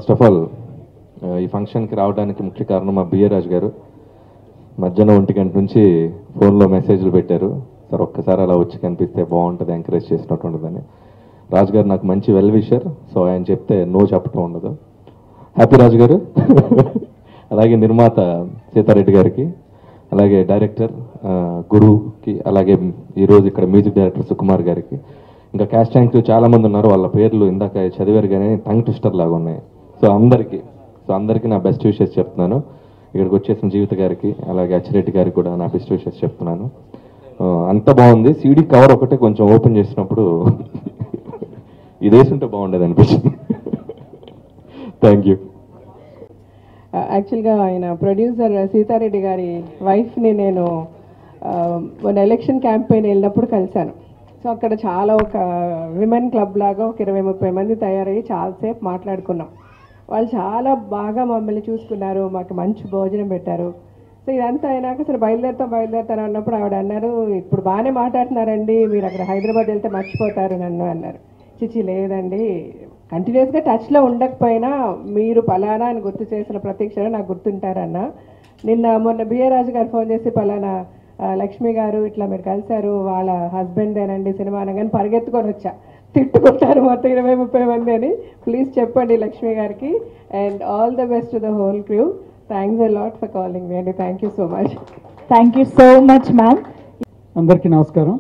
First of all ఈ ఫంక్షన్కి రావడానికి ముఖ్య కారణం మా బిఏ రాజు గారు మధ్యాహ్నం ఒంటి గంట నుంచి ఫోన్లో మెసేజ్లు పెట్టారు సార్ ఒక్కసారి అలా వచ్చి కనిపిస్తే బాగుంటుంది ఎంకరేజ్ చేసినట్టు ఉంటుందని రాజు గారు నాకు మంచి వెల్ విషర్ సో ఆయన చెప్తే నో చెప్పటం ఉండదు హ్యాపీ రాజు గారు అలాగే నిర్మాత సీతారెడ్డి గారికి అలాగే డైరెక్టర్ ఆ, గురుకి అలాగే ఈరోజు ఇక్కడ మ్యూజిక్ డైరెక్టర్ సుకుమార్ గారికి ఇంకా క్యాష్ ట్యాంక్ చాలా మంది ఉన్నారు వాళ్ళ పేర్లు ఇందాక చదివారు కానీ టంగ్ ట్విస్టర్ లాగా ఉన్నాయి సో అందరికీ సో అందరికీ నా బెస్ట్ విషెస్ చెప్తున్నాను ఇక్కడికి వచ్చేసిన జీవిత గారికి అలాగే అచ్చిరెడ్డి గారికి కూడా నా బెస్ట్ విషెస్ చెప్తున్నాను ఆ, అంత బాగుంది సీడీ కవర్ ఒకటే కొంచెం ఓపెన్ చేసినప్పుడు ఇది వేసుంటే బాగుండేది అనిపించింది థ్యాంక్ యూ యాక్చువల్గా ఆయన ప్రొడ్యూసర్ సీతారెడ్డి గారి వైఫ్ని నేను ఆ, మొన్న ఎలక్షన్ క్యాంపెయిన్ వెళ్ళినప్పుడు కలిశాను సో అక్కడ చాలా ఒక విమెన్ క్లబ్ లాగా ఒక ఇరవై ముప్పై మంది తయారయ్యి చాలాసేపు మాట్లాడుకున్నాం వాళ్ళు చాలా బాగా మమ్మల్ని చూసుకున్నారు మాకు మంచి భోజనం పెట్టారు సో ఇదంతా అయినాక సరే బయలుదేరుతాం బయలుదేరుతాను అన్నప్పుడు ఆవిడ అన్నారు ఇప్పుడు బాగానే మాట్లాడుతున్నారండి మీరు అక్కడ హైదరాబాద్ వెళ్తే మర్చిపోతారు నన్ను అన్నారు చిచి లేదండి కంటిన్యూస్గా టచ్లో ఉండకపోయినా మీరు పలానా అని గుర్తు చేసిన ప్రతి క్షణం నాకు గుర్తుంటారన్న నిన్న మొన్న బిఏ రాజు గారు ఫోన్ చేసి పలానా ఆ, లక్ష్మి గారు ఇట్లా మీరు కలిశారు వాళ్ళ హస్బెండేనండి సినిమా అనగానే పరిగెత్తుకొని వచ్చా తిట్టుకుంటారు మొత్తం ఇరవై ముప్పై మంది అని ప్లీజ్ చెప్పండి లక్ష్మి గారికి and all the best the whole crew thanks a lot for calling me అండి thank you so much thank you so much ma'am అందరికీ నమస్కారం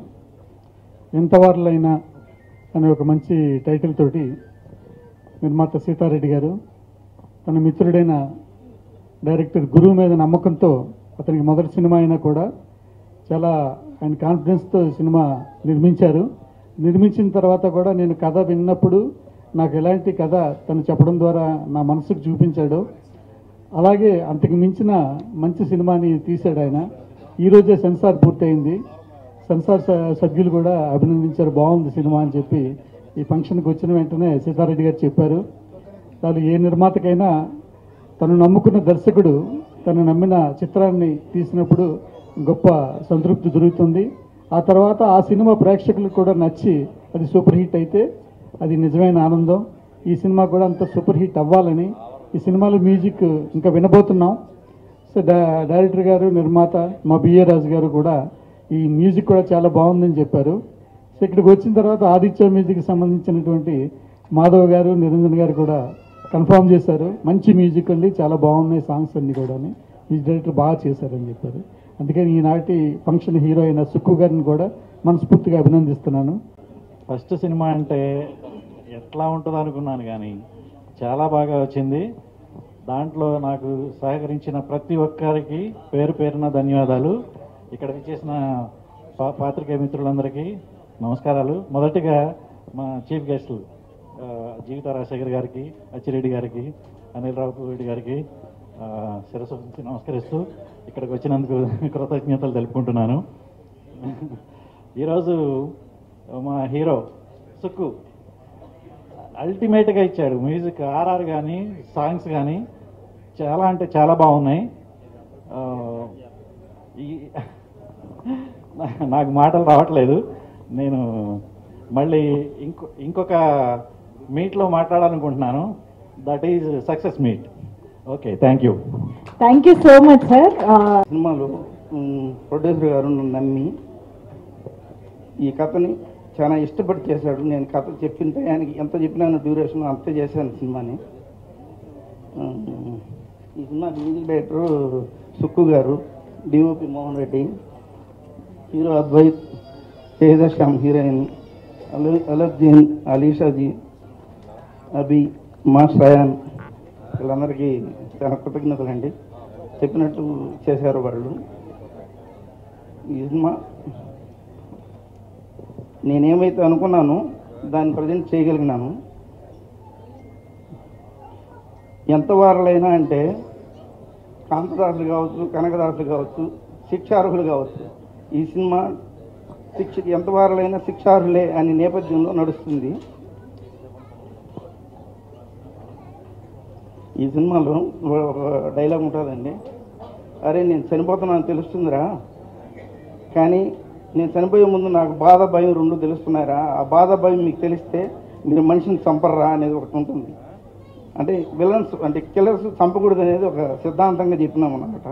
ఎంతవారులైనా అనే ఒక మంచి టైటిల్ తోటి నిర్మాత సీతారెడ్డి గారు తన మిత్రుడైన డైరెక్టర్ గురువు మీద నమ్మకంతో అతనికి మొదటి సినిమా అయినా కూడా చాలా ఆయన కాన్ఫిడెన్స్తో సినిమా నిర్మించారు నిర్మించిన తర్వాత కూడా నేను కథ విన్నప్పుడు నాకు ఎలాంటి కథ తను చెప్పడం ద్వారా నా మనసుకు చూపించాడు అలాగే అంతకు మించిన మంచి సినిమాని తీశాడు ఆయన ఈరోజే సెన్సార్ పూర్తయింది సెన్సార్ స- సభ్యులు కూడా అభినందించారు బాగుంది సినిమా అని చెప్పి ఈ ఫంక్షన్కి వచ్చిన వెంటనే సీతారెడ్డి గారు చెప్పారు వాళ్ళు ఏ నిర్మాతకైనా తను నమ్ముకున్న దర్శకుడు తను నమ్మిన చిత్రాన్ని తీసినప్పుడు గొప్ప సంతృప్తి దొరుకుతుంది ఆ తర్వాత ఆ సినిమా ప్రేక్షకులకు కూడా నచ్చి అది సూపర్ హిట్ అయితే అది నిజమైన ఆనందం ఈ సినిమా కూడా అంత సూపర్ హిట్ అవ్వాలని ఈ సినిమాలో మ్యూజిక్ ఇంకా వినబోతున్నాం సో డై- డైరెక్టర్ గారు నిర్మాత మా బిఏ రాజు గారు కూడా ఈ మ్యూజిక్ కూడా చాలా బాగుందని చెప్పారు సో ఇక్కడికి వచ్చిన తర్వాత ఆదిత్య మ్యూజిక్కి సంబంధించినటువంటి మాధవ్ గారు నిరంజన్ గారు కూడా కన్ఫర్మ్ చేశారు మంచి మ్యూజిక్ అండి చాలా బాగున్నాయి సాంగ్స్ అన్ని కూడా మ్యూజిక్ డైరెక్టర్ బాగా చేశారని చెప్పారు అందుకని ఈనాటి ఫంక్షన్ హీరో అయిన సుక్కు గారిని కూడా మనస్ఫూర్తిగా అభినందిస్తున్నాను ఫస్ట్ సినిమా అంటే ఎట్లా ఉంటుందో అనుకున్నాను కానీ చాలా బాగా వచ్చింది దాంట్లో నాకు సహకరించిన ప్రతి ఒక్కరికి పేరు పేరున ధన్యవాదాలు ఇక్కడ చేసిన పా పాత్రికేయ మిత్రులందరికీ నమస్కారాలు మొదటిగా మా చీఫ్ గెస్టులు ఆ, జీవిత రాజశేఖర్ గారికి అచ్చిరెడ్డి గారికి అనిల్ రావు రెడ్డి గారికి ఆ, శిరస్సు వంచి నమస్కరిస్తూ ఇక్కడికి వచ్చినందుకు కృతజ్ఞతలు తెలుపుకుంటున్నాను ఈరోజు మా హీరో సుక్కు అల్టిమేట్గా ఇచ్చాడు మ్యూజిక్ ఆర్ఆర్ కానీ సాంగ్స్ కానీ చాలా అంటే చాలా బాగున్నాయి ఆ, ఈ నా- నాకు మాటలు రావట్లేదు నేను మళ్ళీ ఇంకో ఇంకొక మీట్లో మాట్లాడాలనుకుంటున్నాను that is success meet okay thank you thank you so much sir సినిమాలో మ్, ప్రొడ్యూసర్ గారు నన్ను నమ్మి ఈ కథని చాలా ఇష్టపడి చేశాడు నేను కథ చెప్పిన టయానికి ఎంత చెప్పినాను డ్యూరేషన్ అంతే చేశాను సినిమాని మ్, ఈ సినిమా మ్యూజిక్ డైరెక్టర్ సుక్కు గారు DOP Mohan Reddy hero Advaith Teja Shyam heroine అలు అలర్జీన్ అలీషాజీ అభి మా శ్రయాన్ వీళ్ళందరికీ చాలా కృతజ్ఞతలు అండి చెప్పినట్టు చేశారు వాళ్ళు ఈ సినిమా నేనేమైతే అనుకున్నానో దాన్ని ప్రజెంట్ చేయగలిగినాను ఎంత వారలైనా అంటే కాంతదాసులు కావచ్చు కనకదాసులు కావచ్చు శిక్షార్హులు కావచ్చు ఈ సినిమా శిక్ష ఎంత వారలైనా శిక్షార్హులే అనే నేపథ్యంలో నడుస్తుంది ఈ సినిమాలో ఒక డైలాగ్ ఉంటుందండి అరే నేను చనిపోతున్నాను తెలుస్తుందిరా కానీ నేను చనిపోయే ముందు నాకు బాధ భయం రెండు తెలుస్తున్నారా ఆ బాధ భయం మీకు తెలిస్తే మీరు మనిషిని చంపర్రా అనేది ఒకటి ఉంటుంది అంటే విలన్స్ అంటే కిల్లర్స్ చంపకూడదు అనేది ఒక సిద్ధాంతంగా చెప్పినాం అన్నమాట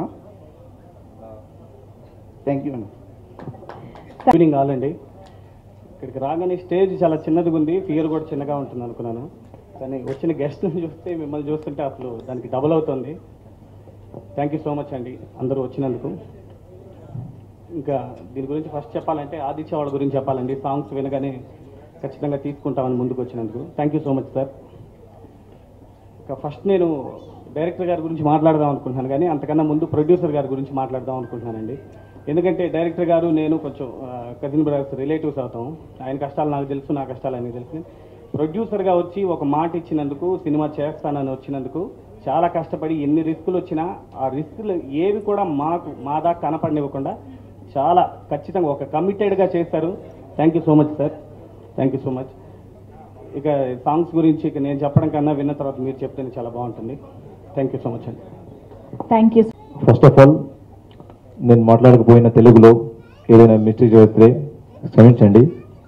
థ్యాంక్ యూ అండి ఈవినింగ్ హాల్ అండి ఇక్కడికి రాగానే స్టేజ్ చాలా చిన్నదిగా ఉంది ఫియర్ కూడా చిన్నగా ఉంటుంది అనుకున్నాను కానీ వచ్చిన గెస్ట్ని చూస్తే మిమ్మల్ని చూస్తుంటే అసలు దానికి డబుల్ అవుతుంది థ్యాంక్ యూ సో మచ్ అండి అందరూ వచ్చినందుకు ఇంకా దీని గురించి ఫస్ట్ చెప్పాలంటే ఆదిత్య వాళ్ళ గురించి చెప్పాలండి సాంగ్స్ వినగానే ఖచ్చితంగా తీసుకుంటామని ముందుకు వచ్చినందుకు thank you so much sir ఇంకా ఫస్ట్ నేను డైరెక్టర్ గారి గురించి మాట్లాడదాం అనుకుంటున్నాను కానీ అంతకన్నా ముందు ప్రొడ్యూసర్ గారి గురించి మాట్లాడదాం అనుకుంటున్నానండి ఎందుకంటే డైరెక్టర్ గారు నేను కొంచెం కజిన్ బ్రదర్స్ రిలేటివ్స్ అవుతాం ఆయన కష్టాలు నాకు తెలుసు నా కష్టాలు ఆయనకి తెలుసు ప్రొడ్యూసర్గా వచ్చి ఒక మాట ఇచ్చినందుకు సినిమా చేస్తానని వచ్చినందుకు చాలా కష్టపడి ఎన్ని రిస్కులు వచ్చినా ఆ రిస్కులు ఏవి కూడా మాకు మా దాకా కనపడనివ్వకుండా చాలా ఖచ్చితంగా ఒక కమిటెడ్గా చేస్తారు thank you so much sir thank you so much ఇక సాంగ్స్ గురించి ఇక నేను చెప్పడం కన్నా విన్న తర్వాత మీరు చెప్తేనే చాలా బాగుంటుంది థ్యాంక్ యూ సో మచ్ అండి thank you first of all నేను మాట్లాడకపోయిన తెలుగులో ఏదైనా మిస్టేక్ చేస్తే క్షమించండి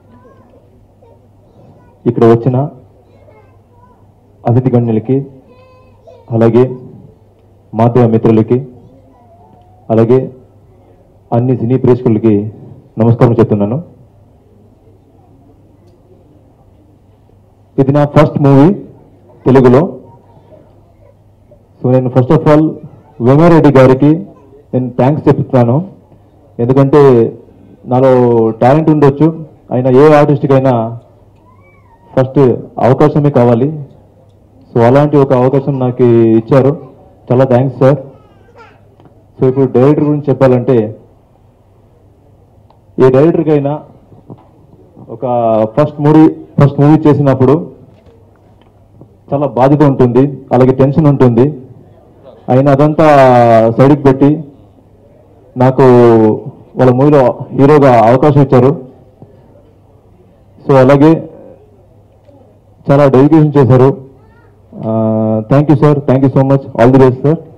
ఇక్కడ వచ్చిన అతిథి గణ్యులకి అలాగే మాధ్యమ మిత్రులకి అలాగే అన్ని సినీ ప్రేక్షకులకి నమస్కారం చెప్తున్నాను ఇది నా ఫస్ట్ మూవీ తెలుగులో సో నేను ఫస్ట్ ఆఫ్ ఆల్ వేమారెడ్డి గారికి నేను థ్యాంక్స్ చెప్తున్నాను ఎందుకంటే నాలో టాలెంట్ ఉండొచ్చు అయినా ఏ ఆర్టిస్ట్కి అయినా ఫస్ట్ అవకాశమే కావాలి సో అలాంటి ఒక అవకాశం నాకు ఇచ్చారు చాలా థ్యాంక్స్ సార్ సో ఇప్పుడు డైరెక్టర్ గురించి చెప్పాలంటే ఏ డైరెక్టర్కైనా ఒక ఫస్ట్ మూవీ ఫస్ట్ మూవీ చేసినప్పుడు చాలా బాధ్యత ఉంటుంది అలాగే టెన్షన్ ఉంటుంది అయినా అదంతా సైడ్కి పెట్టి నాకు వాళ్ళ మూవీలో హీరోగా అవకాశం ఇచ్చారు సో అలాగే చాలా డెడికేషన్ చేశారు thank you sir thank you so much all the best sir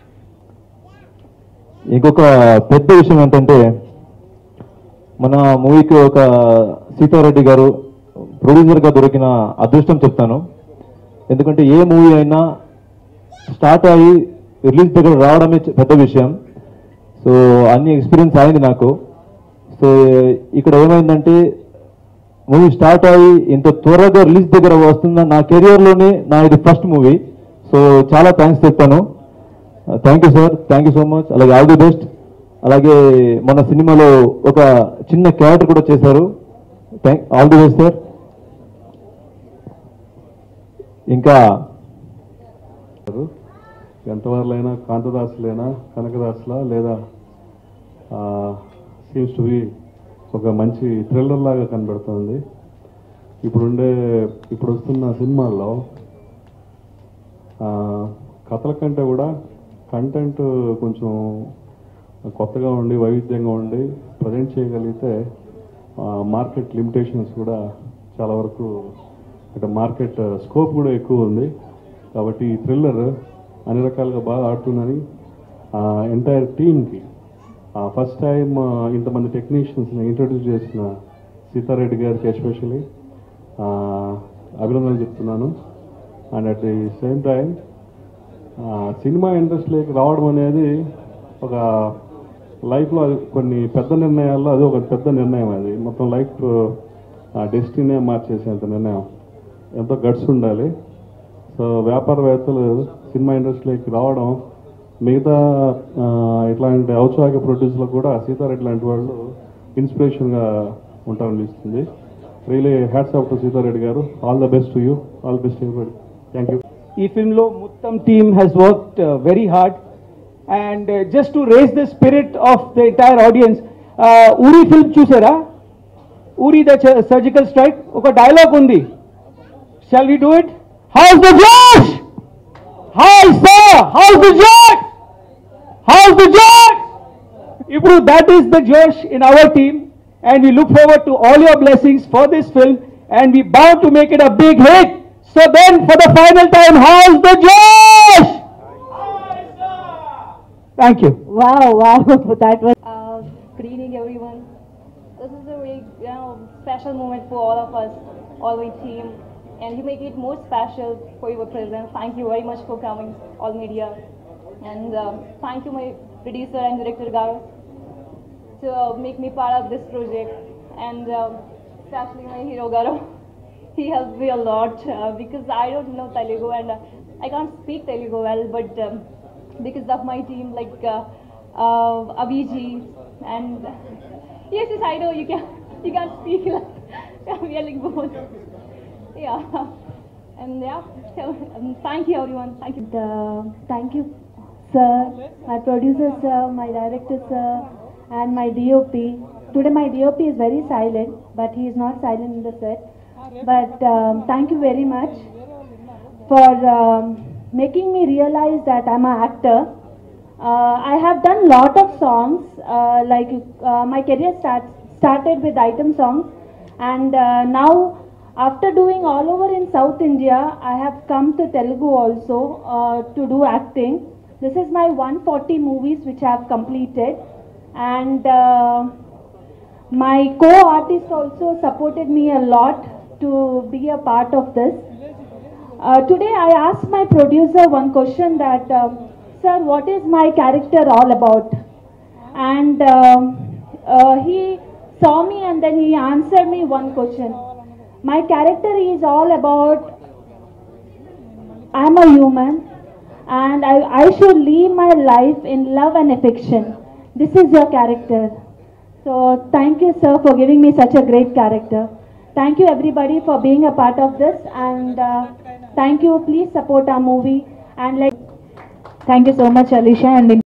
ఇంకొక పెద్ద విషయం ఏంటంటే మన మూవీకి ఒక సీతారెడ్డి గారు ప్రొడ్యూసర్గా దొరికిన అదృష్టం చెప్తాను ఎందుకంటే ఏ మూవీ అయినా స్టార్ట్ అయ్యి రిలీజ్ దగ్గర రావడమే చ- పెద్ద విషయం సో అన్ని ఎక్స్పీరియన్స్ అయింది నాకు సో ఇక్కడ ఏమైందంటే మూవీ స్టార్ట్ అయ్యి ఇంత త్వరగా రిలీజ్ దగ్గర వస్తుందని నా కెరియర్లోనే నా ఇది ఫస్ట్ మూవీ సో చాలా థ్యాంక్స్ చెప్తాను thank you sir thank you so much అలాగే ఆల్ ది బెస్ట్ అలాగే మన సినిమాలో ఒక చిన్న క్యారెక్టర్ కూడా చేశారు thank all the best sir ఇంకా ఎంతవరలైనా కాంతదాసులైనా కనకదాసులా లేదా సీమ్స్ టు బి ఒక మంచి థ్రిల్లర్ లాగా కనబడుతుంది ఇప్పుడుండే ఇప్పుడు వస్తున్న సినిమాల్లో ఆ, కథల కంటే కూడా కంటెంట్ కొంచెం కొత్తగా ఉండి వైవిధ్యంగా ఉండి ప్రజెంట్ చేయగలిగితే మార్కెట్ లిమిటేషన్స్ కూడా చాలా వరకు అంటే మార్కెట్ స్కోప్ కూడా ఎక్కువ ఉంది కాబట్టి ఈ థ్రిల్లర్ అన్ని రకాలుగా బాగా ఆడుతుందని ఎంటైర్ టీమ్కి ఫస్ట్ టైం ఇంతమంది టెక్నీషియన్స్ని ఇంట్రడ్యూస్ చేసిన సీతారెడ్డి గారికి ఎస్పెషలీ అభినందనలు చెప్తున్నాను and at the same time సినిమా ఇండస్ట్రీలోకి రావడం అనేది ఒక లైఫ్లో అది కొన్ని పెద్ద నిర్ణయాల్లో అది ఒక పెద్ద నిర్ణయం అది మొత్తం లైఫ్ డెస్టినీ మార్చేసేంత నిర్ణయం ఎంతో గట్స్ ఉండాలి సో వ్యాపారవేత్తలు సినిమా ఇండస్ట్రీలోకి రావడం మిగతా ఆ, ఇట్లాంటి ఔత్సాహిక ప్రొడ్యూసర్లకు కూడా సీతారెడ్డి లాంటి వాళ్ళు ఇన్స్పిరేషన్గా ఉంటారనిపిస్తుంది really hats off to Sitareddy గారు all the best to you all best ఎవరి థ్యాంక్ యూ ఈ ఫిల్మ్లో మొత్తం team has worked very hard and just to raise the spirit of the entire audience ఊరి ఫిల్మ్ చూసారా ఊరి ద సర్జికల్ స్ట్రైక్ ఒక dialogue ఉంది shall we do it house the జోష్ hi sir house the జోష్ house the జోష్ ఇప్పుడు that is the Josh in our team and we look forward to all your blessings for this film and we bound to make it a big hit. So then for the final time, how's the Josh? Thank you. Wow, wow, that was Uh, good evening, everyone. This is a very you know, special moment for all of us, all my team. and you make it more special for your presence. Thank you very much for coming, all media. And um, thank you, my producer and director, Gaurav, to uh, make me part of this project. And um, especially my hero, Gaurav. He helped me a lot uh, because I don't know Telugu and uh, I can't speak Telugu well, but um, because of my team, like uh, uh, Aviji and yes, yes, I know you can you can speak like we are like both. Yeah, and yeah, so, um, thank you everyone. Thank you. Uh, thank you, sir, my producer, sir, my director, sir, and my DOP. Today, my DOP is very silent, but he is not silent in the set. But um, thank you very much for um, making me realize that I'm an actor. Uh, I have done lot of songs. Uh, like uh, my career start, started with item songs, and uh, now after doing all over in South India, I have come to Telugu also uh, to do acting. This is my 140 movies which I have completed, and uh, my co-artist also supported me a lot to be a part of this. Uh, today I asked my producer one question that, um, sir, what is my character all about? And um, uh, he saw me and then he answered me one question. My character is all about I'm a human and I, I should live my life in love and affection. This is your character. So thank you, sir, for giving me such a great character. Thank you, everybody, for being a part of this, and uh, thank you. Please support our movie and let. Thank you so much, Alicia, and